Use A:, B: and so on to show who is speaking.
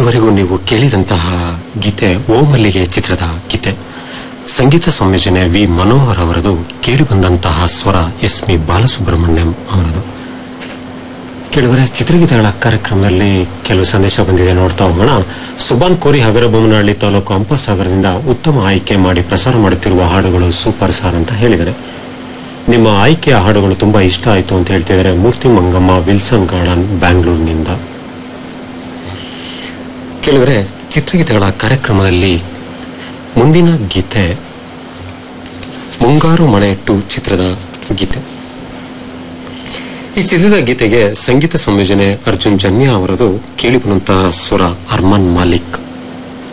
A: ಇದುವರೆಗೂ ನೀವು ಕೇಳಿದಂತಹ ಗೀತೆ ಓ ಮಲ್ಲಿಗೆ ಚಿತ್ರದ ಗೀತೆ ಸಂಗೀತ ಸಂಯೋಜನೆ ವಿ ಮನೋಹರ್ ಅವರದು ಕೇಳಿಬಂದಂತಹ ಸ್ವರ ಎಸ್ ಪಿ ಬಾಲಸುಬ್ರಹ್ಮಣ್ಯಂ ಅವರದು ಕೆಲವರೆ ಚಿತ್ರಗೀತೆಗಳ ಕಾರ್ಯಕ್ರಮದಲ್ಲಿ ಕೆಲವು ಸಂದೇಶ ಬಂದಿದೆ ನೋಡ್ತಾ ಹೋಗೋಣ ಸುಬಾನ್ ಕೋರಿ ಹಗರಬೊಮ್ಮನಹಳ್ಳಿ ತಾಲೂಕು ಹಂಪಸಾಗರದಿಂದ ಉತ್ತಮ ಆಯ್ಕೆ ಮಾಡಿ ಪ್ರಸಾರ ಮಾಡುತ್ತಿರುವ ಹಾಡುಗಳು ಸೂಪರ್ ಸಾರ್ ಅಂತ ಹೇಳಿದ್ದಾರೆ ನಿಮ್ಮ ಆಯ್ಕೆಯ ಹಾಡುಗಳು ತುಂಬಾ ಇಷ್ಟ ಆಯಿತು ಅಂತ ಹೇಳ್ತಿದ್ದಾರೆ ಮೂರ್ತಿ ಮಂಗಮ್ಮ ವಿಲ್ಸನ್ ಗಾರ್ಡನ್ ಬ್ಯಾಂಗ್ಳೂರಿನಿಂದ ಕೆಲವರೆ ಚಿತ್ರಗೀತೆಗಳ ಕಾರ್ಯಕ್ರಮದಲ್ಲಿ ಮುಂದಿನ ಗೀತೆ ಮುಂಗಾರು ಮಳೆ ಟು ಚಿತ್ರದ ಗೀತೆ ಈ ಚಿತ್ರದ ಗೀತೆಗೆ ಸಂಗೀತ ಸಂಯೋಜನೆ ಅರ್ಜುನ್ ಜನ್ಯ ಅವರದು ಕೇಳಿಬರುವಂತಹ ಸ್ವರ ಅರ್ಮನ್ ಮಾಲಿಕ್